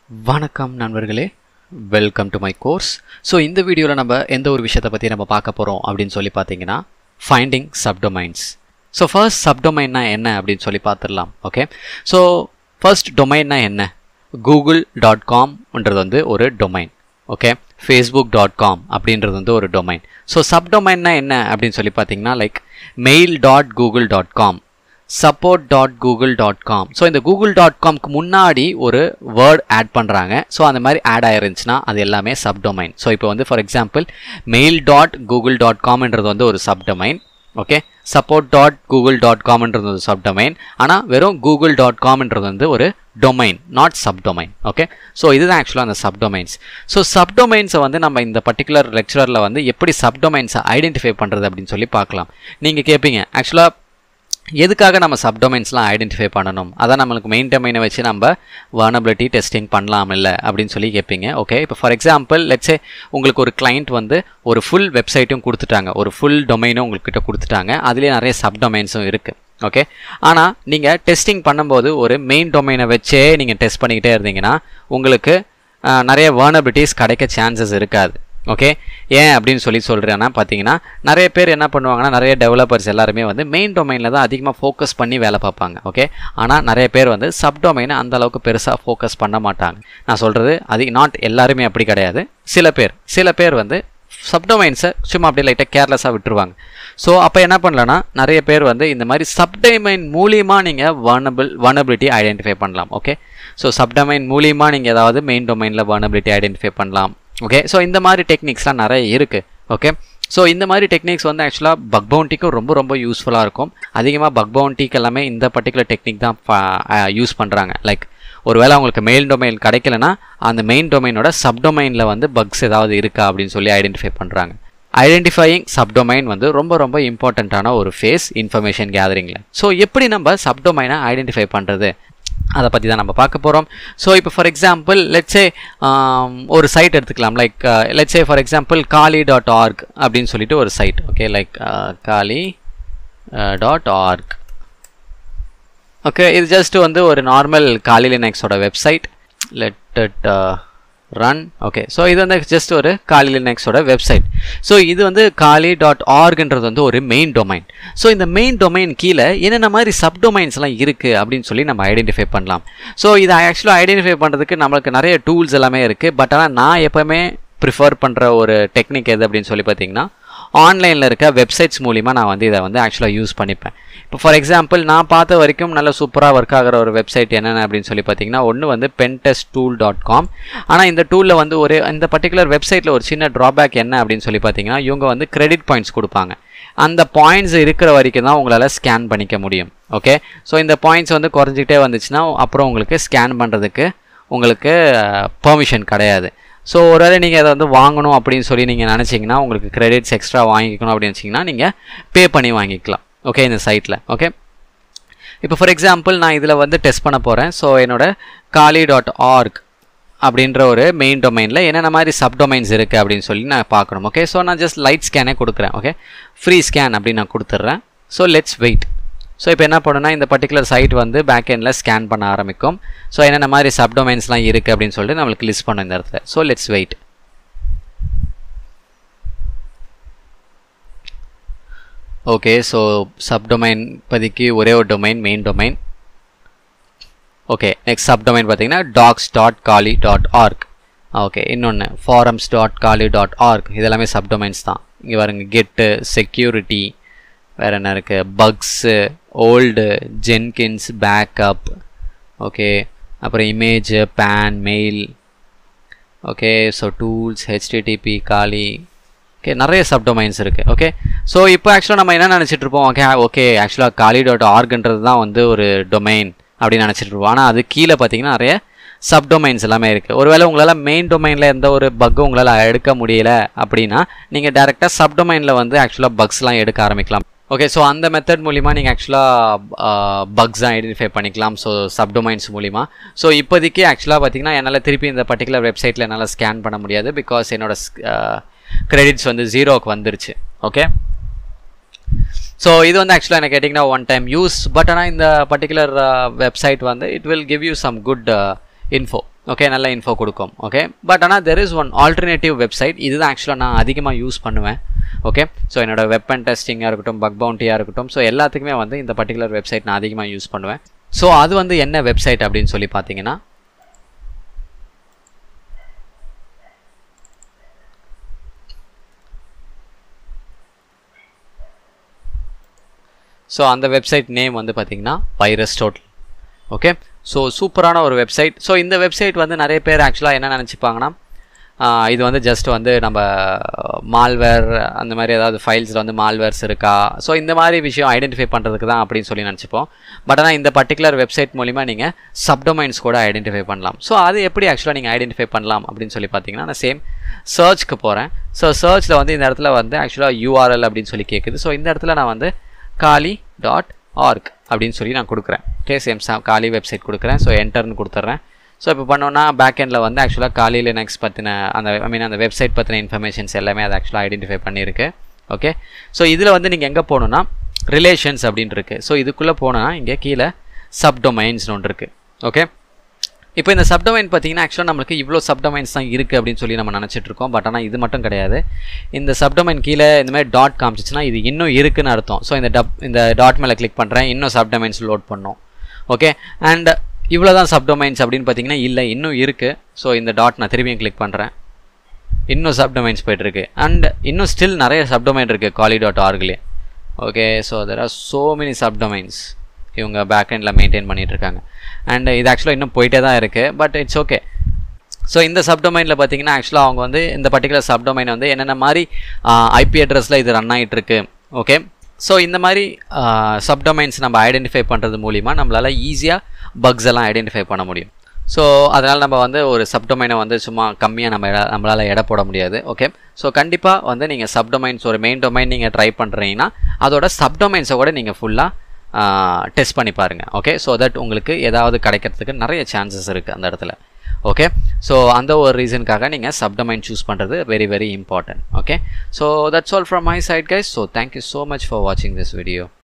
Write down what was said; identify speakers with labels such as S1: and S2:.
S1: வணக்கம் நண்பர்களே welcome to my course so இந்த வீடியோவில் நம்ம எந்த ஒரு விஷயத்தை பற்றி நம்ம பார்க்க போகிறோம் அப்படின்னு சொல்லி பார்த்தீங்கன்னா ஃபைண்டிங் சப்டொமைன்ஸ் ஸோ ஃபர்ஸ்ட் சப்டொமைன்னா என்ன அப்படின்னு சொல்லி பார்த்துடலாம் ஓகே ஸோ ஃபர்ஸ்ட் டொமைன்னா என்ன கூகுள் டாட் காம்ன்றது வந்து ஒரு domain okay Facebook dot com அப்படின்றது வந்து ஒரு டொமைன் ஸோ சப்டொமைன்னா என்ன அப்படின்னு சொல்லி பார்த்தீங்கன்னா like mail dot Google dot com support dot Google dot com so இந்த கூகுள் டாட் காம்க்கு முன்னாடி ஒரு வேர்ட் ஆட் பண்ணுறாங்க ஸோ அந்த மாதிரி ஆட் ஆயிருந்துச்சுன்னா அது எல்லாமே சப்டொமைன் ஸோ இப்போ வந்து for example mail dot Google dot காம்ன்றது வந்து ஒரு subdomain okay support dot Google dot காம்ன்றது ஒரு சப்டொமைன் ஆனால் வெறும் கூகுள் டாட் காம்ன்றது வந்து ஒரு domain not subdomain okay so இதுதான் ஆக்சுவலாக அந்த சப்டொமைன்ஸ் ஸோ சப்டொமைன்ஸை வந்து நம்ம இந்த பர்டிகுலர் லெக்சரில் வந்து எப்படி சப்டொமைன்ஸை ஐடென்டிஃபை பண்ணுறது அப்படின்னு சொல்லி பார்க்கலாம் நீங்கள் கேட்பீங்க ஆக்சுவலாக எதுக்காக நம்ம சப்டொமைன்ஸ்லாம் ஐடென்டிஃபை பண்ணணும் அதான் நம்மளுக்கு மெயின் டொமைனை வச்சு நம்ம வர்னபிலிட்டி டெஸ்டிங் பண்ணலாம் இல்லை அப்படின்னு சொல்லி கேட்பீங்க ஓகே இப்போ ஃபார் எக்ஸாம்பிள் லெட்ஸே உங்களுக்கு ஒரு கிளைண்ட் வந்து ஒரு ஃபுல் வெப்சைட்டும் கொடுத்துட்டாங்க ஒரு ஃபுல் டொமைனும் உங்கள்கிட்ட கொடுத்துட்டாங்க அதுலேயே நிறைய சப்டொமைன்ஸும் இருக்குது ஓகே ஆனால் நீங்கள் டெஸ்டிங் பண்ணும்போது ஒரு மெயின் டொமைனை வச்சே நீங்கள் டெஸ்ட் பண்ணிக்கிட்டே இருந்தீங்கன்னா உங்களுக்கு நிறைய வேர்னபிலிட்டிஸ் கிடைக்க சான்சஸ் இருக்காது ஓகே ஏன் அப்படின்னு சொல்லி சொல்கிறேன்னா பார்த்தீங்கன்னா நிறைய பேர் என்ன பண்ணுவாங்கன்னா நிறைய டெவலப்பர்ஸ் எல்லாருமே வந்து மெயின் டொமைனில் தான் அதிகமாக ஃபோக்கஸ் பண்ணி வேலை பார்ப்பாங்க ஓகே ஆனால் நிறைய பேர் வந்து சப் டொமைனை அந்த அளவுக்கு பெருசாக ஃபோக்கஸ் பண்ண மாட்டாங்க நான் சொல்கிறது அது நாட் எல்லாருமே அப்படி கிடையாது சில பேர் சில பேர் வந்து சப்டொமைன்ஸை சும்மா அப்படியே லைட்டாக கேர்லெஸ்ஸாக விட்டுருவாங்க ஸோ அப்போ என்ன பண்ணலன்னா நிறைய பேர் வந்து இந்த மாதிரி சப்டொமைன் மூலியமாக நீங்கள் வர்னபிள் வர்னபிலிட்டி ஐடென்டிஃபை பண்ணலாம் ஓகே ஸோ சப்டொமைன் மூலியமாக நீங்கள் ஏதாவது மெயின் டொமைனில் வர்னபிலிட்டி ஐடென்டிஃபை பண்ணலாம் ஓகே ஸோ இந்த மாதிரி டெக்னிக்ஸ்லாம் நிறைய இருக்குது ஓகே ஸோ இந்த மாதிரி டெக்னிக்ஸ் வந்து ஆக்சுவலாக பக் பவுண்டிக்கும் ரொம்ப ரொம்ப யூஸ்ஃபுல்லாக இருக்கும் அதிகமாக பக் பவுண்டிக்கு எல்லாமே இந்த பர்டிகுலர் டெக்னிக் தான் யூஸ் பண்ணுறாங்க லைக் ஒருவேளை உங்களுக்கு மெயில் டொமைன் கிடைக்கலனா அந்த மெயின் டொமைனோட சப்டொமைனில் வந்து பக்ஸ் ஏதாவது இருக்கா அப்படின்னு சொல்லி ஐடென்டிஃபை பண்ணுறாங்க ஐடென்டிஃபையிங் சப்டொமைன் வந்து ரொம்ப ரொம்ப இம்பார்ட்டண்ட்டான ஒரு ஃபேஸ் இன்ஃபர்மேஷன் கேதரிங்கில் ஸோ எப்படி நம்ம சப்டொமைனை ஐடென்டிஃபை பண்ணுறது அதை பற்றி தான் நம்ம பார்க்க போகிறோம் ஸோ இப்போ ஃபார் எக்ஸாம்பிள் லெட்ஸே ஒரு சைட் எடுத்துக்கலாம் like let's see for example Kali dot org அப்படின்னு சொல்லிட்டு ஒரு site okay like Kali dot org okay இது ஜஸ்ட் வந்து ஒரு நார்மல் காலி லினக்ஸோட website let it run okay so இது வந்து ஜஸ்ட் ஒரு காலி லினக்ஸோட வெப்சைட் ஸோ இது வந்து காலி டாட் ஆர்க்ன்றது வந்து ஒரு மெயின் டொமைன் ஸோ இந்த மெயின் டொமைன் கீழே என்னென்ன மாதிரி சப் டொமைன்ஸ்லாம் இருக்குது அப்படின்னு சொல்லி நம்ம ஐடென்டிஃபை பண்ணலாம் ஸோ இதை ஆக்சுவலாக ஐடென்டிஃபை பண்ணுறதுக்கு நம்மளுக்கு நிறைய டூல்ஸ் எல்லாமே இருக்குது பட் ஆனால் நான் எப்போவுமே ப்ரிஃபர் பண்ணுற ஒரு டெக்னிக் எது அப்படின்னு சொல்லி பார்த்தீங்கன்னா ஆன்லைனில் இருக்க வெப்சைட்ஸ் மூலிமா நான் வந்து இதை வந்து ஆக்சுவலாக யூஸ் பண்ணிப்பேன் இப்போ ஃபார் எக்ஸாம்பிள் நான் பார்த்த வரைக்கும் நல்ல சூப்பராக ஒர்க் ஆகிற ஒரு வெப்சைட் என்னென்ன அப்படின்னு சொல்லி பார்த்தீங்கன்னா ஒன்று வந்து பென்டெஸ்ட் டூல் டாட் காம் ஆனால் இந்த டூலில் வந்து ஒரு இந்த பர்டிகுலர் வெப்சைட்டில் ஒரு சின்ன ட்ராபேக் என்ன அப்படின்னு சொல்லி பார்த்தீங்கன்னா இவங்க வந்து கிரெடிட் பாயிண்ட்ஸ் கொடுப்பாங்க அந்த பாயிண்ட்ஸ் இருக்கிற வரைக்கும் தான் உங்களால் ஸ்கேன் பண்ணிக்க முடியும் ஓகே ஸோ இந்த பாயிண்ட்ஸ் வந்து குறைஞ்சிக்கிட்டே வந்துச்சுன்னா அப்புறம் உங்களுக்கு ஸ்கேன் பண்ணுறதுக்கு உங்களுக்கு பெர்மிஷன் கிடையாது ஸோ ஒருவேளை நீங்கள் அதை வந்து வாங்கணும் அப்படின்னு சொல்லி நீங்கள் நினச்சிங்கன்னா உங்களுக்கு கிரெடிட்ஸ் எக்ஸ்ட்ரா வாங்கிக்கணும் அப்படின்னு வச்சிங்கன்னா நீங்கள் பே பண்ணி வாங்கிக்கலாம் ஓகே இந்த சைட்டில் ஓகே இப்போ ஃபார் எக்ஸாம்பிள் நான் இதில் வந்து டெஸ்ட் பண்ண போகிறேன் ஸோ என்னோட காலி டாட் ஆர்க் அப்படின்ற ஒரு மெயின் டொமைனில் என்னென்ன மாதிரி சப் டொமைன்ஸ் இருக்குது அப்படின்னு சொல்லி நான் பார்க்கணும் ஓகே ஸோ நான் ஜஸ்ட் லைட் ஸ்கேனே கொடுக்குறேன் ஓகே ஃப்ரீ ஸ்கேன் அப்படின்னு நான் கொடுத்துட்றேன் ஸோ லெட்ஸ் வெயிட் ஸோ இப்போ என்ன பண்ணுன்னா இந்த பர்டிகுலர் சைட் வந்து பேக் எண்டில் ஸ்கேன் பண்ண ஆரம்பிக்கும் ஸோ என்னென்ன மாதிரி சப்டொமைன்ஸ்லாம் இருக்குது அப்படின்னு சொல்லிட்டு நம்மளுக்கு லிஸ்ட் பண்ணும் இந்த இடத்துல so let's wait okay so subdomain இப்போதைக்கு ஒரே ஒரு domain main domain okay next subdomain பார்த்தீங்கன்னா docs dot Kali dot org okay இன்னொன்று forums dot Kali dot org இதெல்லாமே சப்டொமைன்ஸ் தான் இங்கே பாருங்க கெட்டு செக்யூரிட்டி வேறு என்ன இருக்குது bugs old Jenkins backup okay அப்புறம் இமேஜு பேன் mail okay so tools HTTP Kali okay நிறைய சப்டொமைன்ஸ் இருக்குது ஓகே ஸோ இப்போ ஆக்சுவலாக நம்ம என்ன நினச்சிட்டு இருப்போம் ஓகே ஓகே ஆக்சுவலாக காலி டாட் ஆர்க்ன்றது தான் வந்து ஒரு டொமைன் அப்படின்னு நினச்சிட்டு இருப்போம் ஆனால் அது கீழே பார்த்தீங்கன்னா நிறைய சப்டொமைன்ஸ் எல்லாமே இருக்குது ஒருவேளை உங்களால் மெயின் டொமைனில் எந்த ஒரு பக்கும் உங்களால் எடுக்க முடியல அப்படின்னா நீங்கள் டேரெக்டாக சப்டொமைனில் வந்து ஆக்சுவலாக பக்ஸ்லாம் எடுக்க ஆரம்பிக்கலாம் ஓகே ஸோ அந்த மெத்தட் மூலிமா நீங்கள் ஆக்சுவலாக பக்ஸ் தான் ஐடென்டிஃபை பண்ணிக்கலாம் ஸோ சப்டொமைன்ஸ் மூலிமா ஸோ இப்போதைக்கு ஆக்சுவலாக பார்த்தீங்கன்னா என்னால் திருப்பி இந்த பர்டிகுலர் வெப்சைட்டில் என்னால் ஸ்கேன் பண்ண முடியாது பிகாஸ் என்னோட கிரெடிட்ஸ் வந்து ஜீரோக்கு வந்துருச்சு ஓகே ஸோ இது வந்து ஆக்சுவலாக என்ன கேட்டிங்கன்னா ஒன் டைம் யூஸ் பட் ஆனால் இந்த பர்டிகுலர் வெப்சைட் வந்து it will give you some good info okay நல்ல இன்ஃபோ கொடுக்கும் ஓகே பட் ஆனால் there is one alternative website இதுதான் ஆக்சுவலாக நான் அதிகமாக யூஸ் பண்ணுவேன் ஓகே ஸோ என்னோட வெப்பன் டெஸ்டிங்காக இருக்கட்டும் பக் பவுண்டியாக இருக்கட்டும் ஸோ எல்லாத்துக்குமே வந்து இந்த பர்டிகுலர் வெப்சைட் நான் அதிகமாக யூஸ் பண்ணுவேன் ஸோ அது வந்து என்ன வெப்சைட் அப்படின்னு சொல்லி பார்த்தீங்கன்னா ஸோ அந்த வெப்சைட் நேம் வந்து பார்த்தீங்கன்னா வைரஸ் டோட்டல் ஓகே ஸோ சூப்பரான ஒரு வெப்சைட் ஸோ இந்த வெப்சைட் வந்து நிறைய பேர் ஆக்சுவலாக என்ன நினச்சிப்பாங்கன்னா இது வந்து ஜஸ்ட் வந்து நம்ம மால்வேர் அந்த மாதிரி ஏதாவது ஃபைல்ஸில் வந்து மால்வேர்ஸ் இருக்கா ஸோ இந்த மாதிரி விஷயம் ஐடென்டிஃபை பண்ணுறதுக்கு தான் அப்படின்னு சொல்லி நினச்சிப்போம் பட் ஆனால் இந்த பர்டிகுலர் வெப்சைட் மூலிமா நீங்கள் சப்டொமைன்ஸ் கூட ஐடென்டிஃபை பண்ணலாம் ஸோ அது எப்படி ஆக்சுவலாக நீங்கள் ஐடென்டிஃபை பண்ணலாம் அப்படின்னு சொல்லி பார்த்தீங்கன்னா நான் சேம் சர்ச்க்கு போகிறேன் ஸோ சர்ச்சில் வந்து இந்த இடத்துல வந்து ஆக்சுவலாக யூஆர்எல் அப்படின்னு சொல்லி கேட்குது ஸோ இந்த இடத்துல நான் வந்து காலி டாட் ஆர்க் அப்படின்னு சொல்லி நான் கொடுக்குறேன் ஓகே சேம் சா காலி வெப்சைட் கொடுக்குறேன் ஸோ என்டர்னு கொடுத்துட்றேன் ஸோ இப்போ பண்ணோன்னா பேக் எண்டில் வந்து ஆக்சுவலாக காலி லினக்ஸ் பற்றின அந்த ஐ மீன் அந்த வெப்சைட் பற்றின இன்ஃபர்மேஷன்ஸ் எல்லாமே அதை ஆக்சுவலாக ஐடென்டிஃபை பண்ணியிருக்கு ஓகே ஸோ இதில் வந்து நீங்கள் எங்கே போகணுன்னா ரிலேஷன்ஸ் அப்படின்னு இருக்குது ஸோ இதுக்குள்ளே போனோன்னா இங்கே கீழே சப்டொமைன்ஸ்னு ஒன்று இருக்குது ஓகே இப்போ இந்த சப்டொமைன் பார்த்தீங்கன்னா ஆக்சுவலாக நம்மளுக்கு இவ்வளோ சப்டொமைன்ஸ் தான் இருக்குது அப்படின்னு சொல்லி நம்ம நினச்சிட்டு இருக்கோம் பட் ஆனால் இது மட்டும் கிடையாது இந்த சப்டொமைன் கீழே இந்த மாதிரி டாட் காமிச்சிச்சுன்னா இது இன்னும் இருக்குன்னு அர்த்தம் ஸோ இந்த டப் இந்த டாட் மேலே கிளிக் பண்ணுறேன் இன்னும் சப்டொமைன்ஸ் லோட் பண்ணோம் ஓகே அண்ட் இவ்வளோ தான் சப்டொமைன்ஸ் அப்படின்னு பார்த்தீங்கன்னா இல்லை இன்னும் இருக்குது ஸோ இந்த டாட் நான் திரும்பியும் கிளிக் பண்ணுறேன் இன்னும் சப்டொமைன்ஸ் போயிட்டுருக்கு அண்ட் இன்னும் ஸ்டில் நிறைய சப்டொமைன் இருக்குது காலி டாட் ஆர்க்லேயே okay so there are so many subdomains இவங்க பேக் எண்டில் மெயின்டைன் பண்ணிகிட்டு இருக்காங்க அண்ட் இது ஆக்சுவலாக இன்னும் போயிட்டே தான் இருக்குது பட் இட்ஸ் ஓகே ஸோ இந்த சப்டொமைனில் பார்த்தீங்கன்னா ஆக்சுவலாக அவங்க வந்து இந்த பர்டிகுலர் சப்டொமைன் வந்து என்னென்ன மாதிரி ஐபி அட்ரஸில் இது ரன் ஆகிட்டு இருக்கு ஓகே ஸோ இந்த மாதிரி சப்டொமைன்ஸ் நம்ம ஐடென்டிஃபை பண்ணுறது மூலிமா நம்மளால் ஈஸியாக பக்ஸ் எல்லாம் ஐடென்டிஃபை பண்ண முடியும் ஸோ அதனால் நம்ம வந்து ஒரு சப்டொமைனை வந்து சும்மா கம்மியாக நம்ம எட நம்மளால் எடை போட முடியாது ஓகே ஸோ கண்டிப்பாக வந்து நீங்கள் சப்டொமைன்ஸ் ஒரு மெயின் டொமைன் நீங்கள் ட்ரை பண்ணுறீங்கன்னா அதோட சப்டொமைன்ஸை கூட நீங்கள் ஃபுல்லாக டெஸ்ட் பண்ணி பாருங்கள் ஓகே ஸோ தட் உங்களுக்கு ஏதாவது கிடைக்கிறதுக்கு நிறைய சான்சஸ் இருக்குது அந்த இடத்துல ஓகே ஸோ அந்த ஒரு ரீசனுக்காக நீங்கள் சப்டமைன் சூஸ் பண்ணுறது very very important okay so that's all from my side guys so thank you so much for வாட்சிங் திஸ் வீடியோ